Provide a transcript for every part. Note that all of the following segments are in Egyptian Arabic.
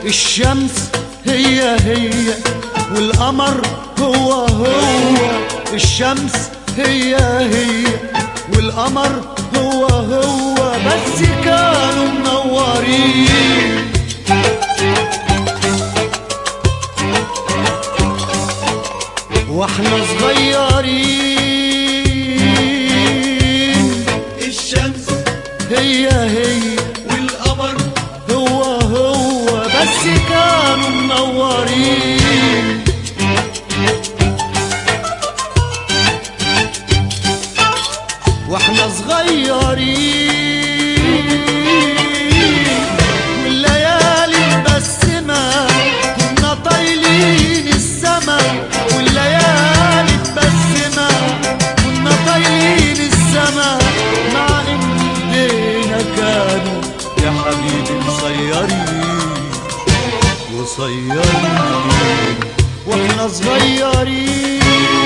الشمس هي هي والقمر هو هو الشمس هي هي والقمر هو هو بس كانوا منورين واحنا صغيرين الشمس هي هي والقمر هو هو بس كانوا منورين واحنا صغيرين والليالي مبسمة كنا طايلين السما والليالي مبسمة كنا طايلين السما مع ان ايدينا كانوا يا حبيبي مصيرين وصيرين واحنا صغيرين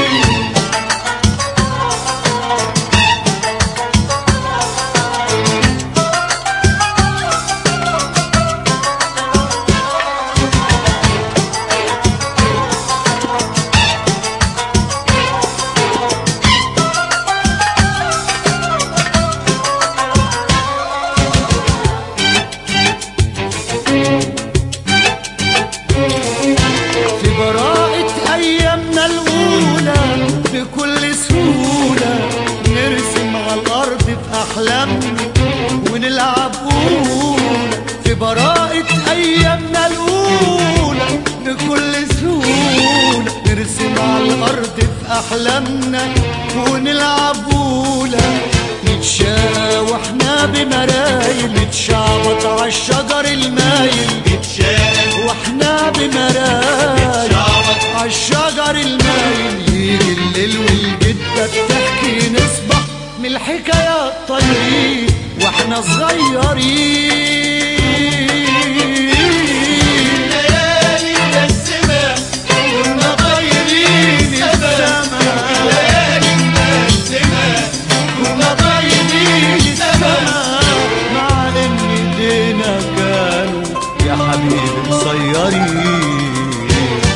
في براءة أيامنا الأولى بكل سهولة نرسم على الأرض بأحلامنا ونلعب أولى في براءة أيامنا الأولى بكل سهولة نرسم على الأرض بأحلامنا ونلعب أولى نتشاوى واحنا بمرايل نتشعبط على الشجر المايل اتشال واحنا بمرايل شعبط عالشجر المايل يجي الليل والجدة بتحكي نسبة من الحكايات طيرين واحنا صغيرين ليالي مبسمة كنا طايرين السما ليالي مبسمة كنا طايرين السما مع ان ايدينا كانوا يا حبيبي مصيرين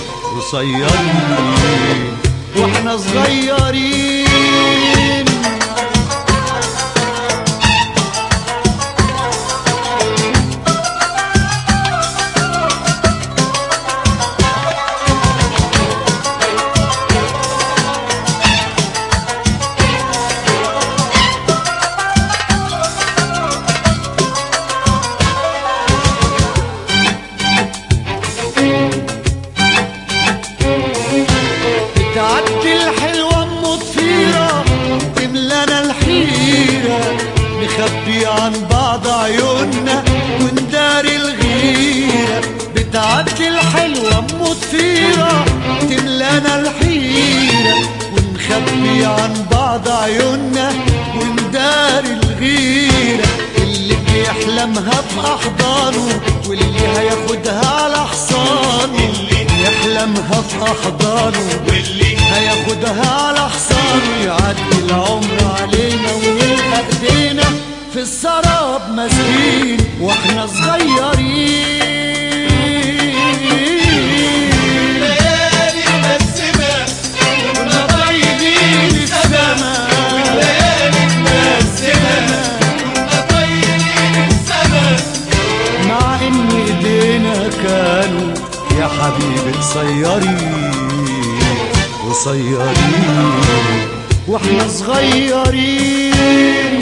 قصيرين واحنا صغيرين بتعدي الحلوة ام ضفيرة تملانا الحيرة نخبي عن بعض عيوننا ونداري الغيرة بتعدي الحلوة ام ضفيرة تملانا الحيرة ونخبي عن بعض عيوننا ونداري الغيرة اللي بيحلمها بأحضانه واللي هياخدها على حصانه يحلمها في أحضانه واللي هياخدها على حصانه يعدي العمر علينا ونلقى ايدينا في السراب مسكين واحنا صغيرين ليالي مبسمة كنا طايرين السما ليالي مبسمة كنا طايرين السما مع ان ايدينا كانوا يا حبيبي قصيرين قصيرين واحنا صغيرين